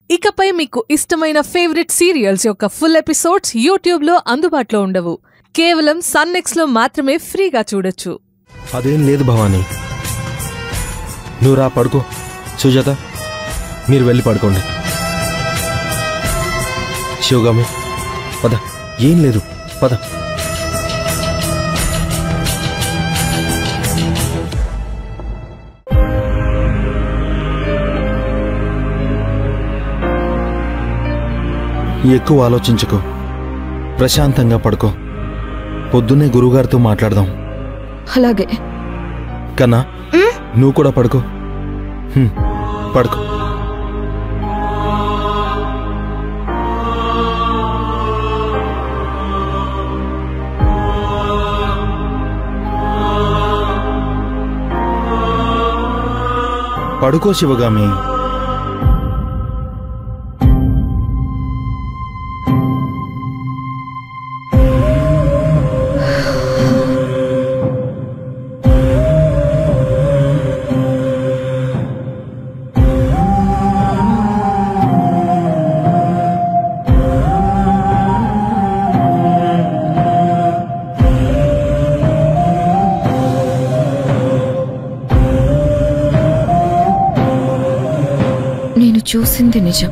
ఇకపై మీకు ఇష్టమైన ఫేవరెట్ సీరియల్స్ యొక్క ఫుల్ ఎపిసోడ్స్ యూట్యూబ్లో అందుబాటులో ఉండవు కేవలం సన్నెక్స్లో మాత్రమే ఫ్రీగా చూడొచ్చు అదేం లేదు భవానీ నువ్వు రా పడుకో సుజాత మీరు వెళ్ళి పడుకోండి శివగామి పద ఏం లేదు పద ఎక్కువ ఆలోచించుకో ప్రశాంతంగా పడుకో పొద్దున్నే గురువుగారితో మాట్లాడదాం అలాగే కన్నా నువ్వు కూడా పడుకో హ్మ్, పడుకో పడుకో శివగామి నేను చూసింది నిజం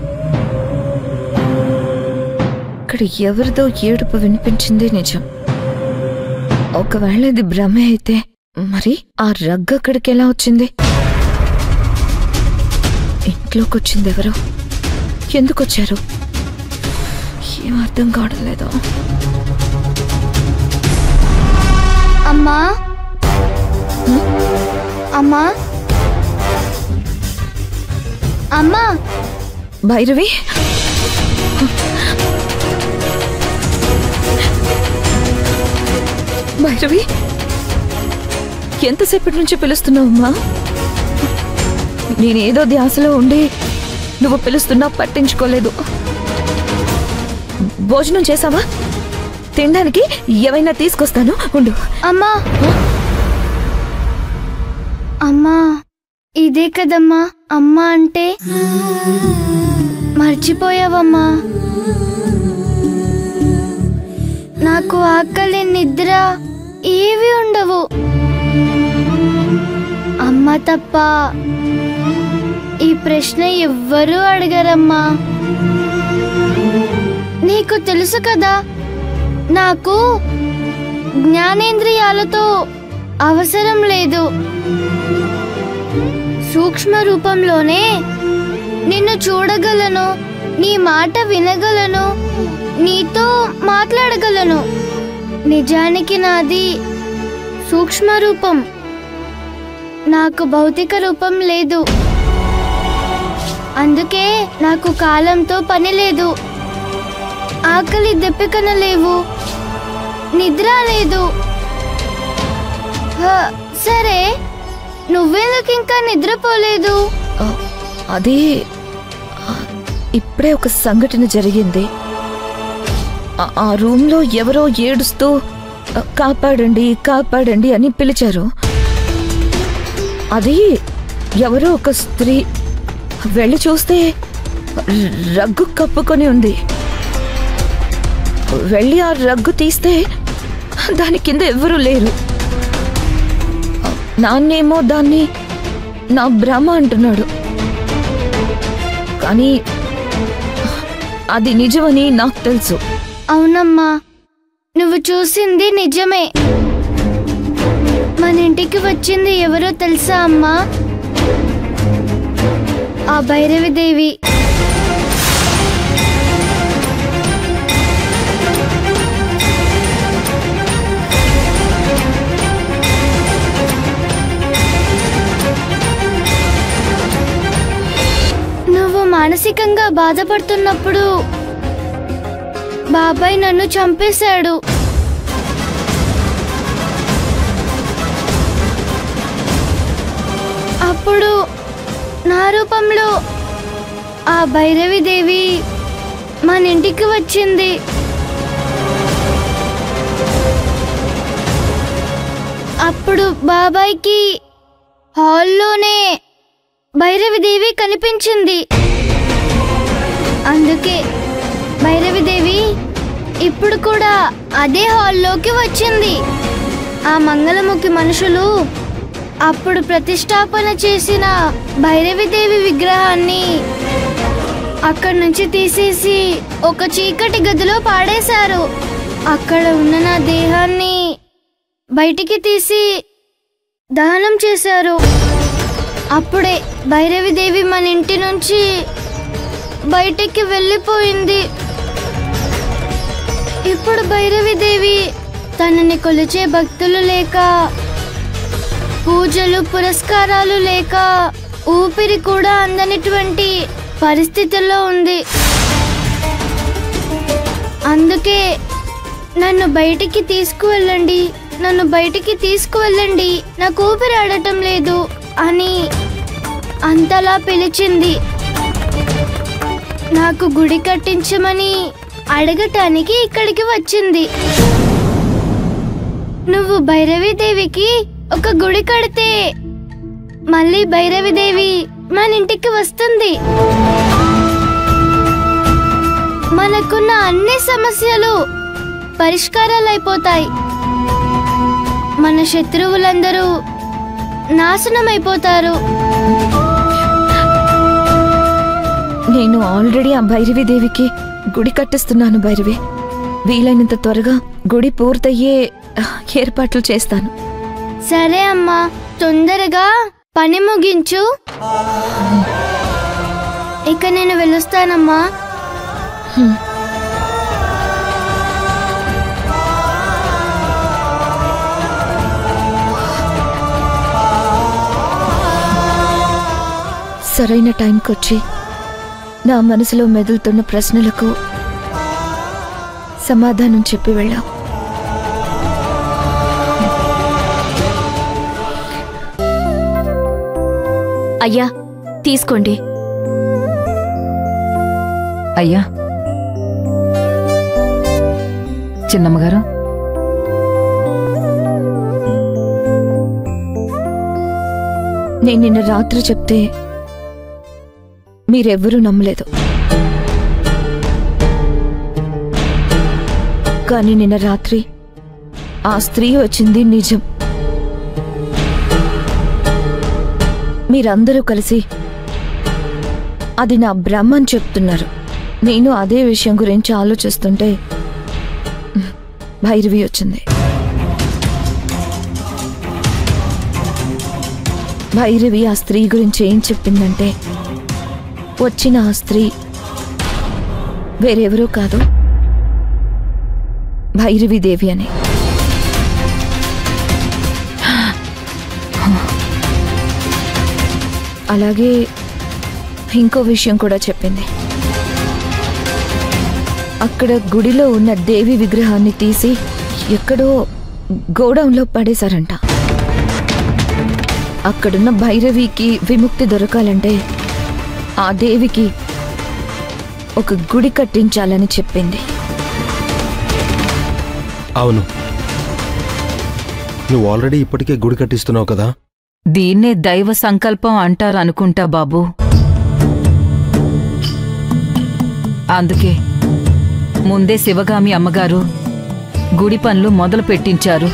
ఇక్కడ ఎవరిదో ఏడుపు వినిపించింది నిజం ఒకవేళ ఇది భ్రమే అయితే మరి ఆ రగ్గు అక్కడికి ఎలా వచ్చింది ఇంట్లోకి వచ్చింది ఎవరు ఎందుకు వచ్చారు ఏం అర్థం కావడం లేదు అమ్మా అమ్మా అమ్మా భైరవి భైరవి ఎంతసేపటి నుంచి పిలుస్తున్నావమ్మా నేనేదో ధ్యాసలో ఉండి నువ్వు పిలుస్తున్నా పట్టించుకోలేదు భోజనం చేసావా తినడానికి ఏమైనా తీసుకొస్తాను ఉండు అమ్మా అమ్మా ఇదే కదమ్మా అమ్మా అంటే మర్చిపోయావమ్మా నాకు ఆకలి నిద్ర ఏవి ఉండవు అమ్మ తప్ప ఈ ప్రశ్న ఎవ్వరూ అడగరమ్మా నీకు తెలుసు కదా నాకు జ్ఞానేంద్రియాలతో అవసరం లేదు సూక్ష్మ రూపంలోనే నిన్ను చూడగలను నీ మాట వినగలను నీతో మాట్లాడగలను నిజానికి నాది సూక్ష్మ రూపం నాకు భౌతిక రూపం లేదు అందుకే నాకు కాలంతో పని లేదు ఆకలి దెప్పికన లేవు నిద్ర లేదు హ, సరే నువ్వెందుకు ఇంకా నిద్రపోలేదు ఆ, అది ఆ, ఇప్పుడే ఒక సంఘటన జరిగింది ఆ- ఆ రూమ్లో ఎవరో ఏడుస్తూ ఆ, కాపాడండి కాపాడండి అని పిలిచారు అది ఎవరో ఒక స్త్రీ వెళ్ళి చూస్తే ర- రగ్గు కప్పుకొని ఉంది వెళ్ళి ఆ రగ్గు తీస్తే దాని కింద ఎవ్వరూ లేరు నాన్నేమో దాన్ని నా భ్రమ అంటున్నాడు కానీ అది నిజమని నాకు తెలుసు అవునమ్మా నువ్వు చూసింది నిజమే మన ఇంటికి వచ్చింది ఎవరో తెలుసా అమ్మా ఆ భైరవి దేవి నువ్వు మానసికంగా బాధపడుతున్నప్పుడు బాబాయ్ నన్ను చంపేశాడు అప్పుడు నా రూపంలో ఆ భైరవి దేవి మన ఇంటికి వచ్చింది అప్పుడు బాబాయ్కి హాల్లోనే భైరవి దేవి కనిపించింది అందుకే భైరవిదేవి ఇప్పుడు కూడా అదే హాల్లోకి వచ్చింది ఆ మంగళముఖి మనుషులు అప్పుడు ప్రతిష్టాపన చేసిన భైరవిదేవి విగ్రహాన్ని అక్కడి నుంచి తీసేసి ఒక చీకటి గదిలో పాడేశారు అక్కడ ఉన్న నా దేహాన్ని బయటికి తీసి దహనం చేశారు అప్పుడే భైరవిదేవి మన ఇంటి నుంచి బయటికి వెళ్ళిపోయింది ఇప్పుడు భైరవిదేవి తనని కొలిచే భక్తులు లేక పూజలు పురస్కారాలు లేక ఊపిరి కూడా అందనిటువంటి పరిస్థితుల్లో ఉంది అందుకే నన్ను బయటికి తీసుకువెళ్ళండి నన్ను బయటికి తీసుకువెళ్ళండి నాకు ఊపిరి ఆడటం లేదు అని అంతలా పిలిచింది నాకు గుడి కట్టించమని అడగటానికి ఇక్కడికి వచ్చింది నువ్వు భైరవీదేవికి ఒక గుడి కడితే మళ్ళీ భైరవిదేవి మన ఇంటికి వస్తుంది మనకున్న అన్ని సమస్యలు పరిష్కారాలు అయిపోతాయి మన శత్రువులందరూ నాశనం అయిపోతారు నేను ఆల్రెడీ ఆ భైరవి దేవికి గుడి కట్టిస్తున్నాను భైరవి వీలైనంత త్వరగా గుడి పూర్తయ్యే ఆ, ఏర్పాట్లు చేస్తాను సరే అమ్మా తొందరగా పని ముగించు ఇక నేను వెళ్ళొస్తానమ్మా సరైన టైంకి వచ్చి నా మనసులో మెదులుతున్న ప్రశ్నలకు సమాధానం చెప్పి వెళ్ళావు అయ్యా తీసుకోండి అయ్యా చిన్నమ్మగారు నేను నిన్న రాత్రి చెప్తే మీరెవ్వరూ నమ్మలేదు కానీ నిన్న రాత్రి ఆ స్త్రీ వచ్చింది నిజం మీరందరూ కలిసి అది నా బ్రహ్మ అని చెప్తున్నారు నేను అదే విషయం గురించి ఆలోచిస్తుంటే భైరవి వచ్చింది భైరవి ఆ స్త్రీ గురించి ఏం చెప్పిందంటే వచ్చిన ఆ స్త్రీ వేరెవరూ కాదు భైరవి దేవి అని అలాగే ఇంకో విషయం కూడా చెప్పింది అక్కడ గుడిలో ఉన్న దేవి విగ్రహాన్ని తీసి ఎక్కడో గోడౌన్లో పడేశారంట అక్కడున్న భైరవికి విముక్తి దొరకాలంటే ఆ దేవికి ఒక గుడి కట్టించాలని చెప్పింది అవును నువ్వు ఆల్రెడీ ఇప్పటికే గుడి కట్టిస్తున్నావు కదా దీన్నే దైవ సంకల్పం అంటారు అనుకుంటా బాబు అందుకే ముందే శివగామి అమ్మగారు గుడి పనులు మొదలు పెట్టించారు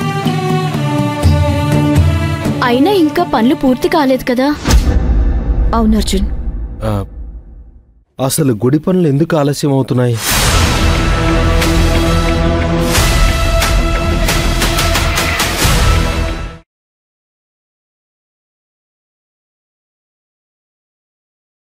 అయినా ఇంకా పనులు పూర్తి కాలేదు కదా అవును అర్జున్ ఆ, అసలు గుడి పనులు ఎందుకు ఆలస్యం అవుతున్నాయి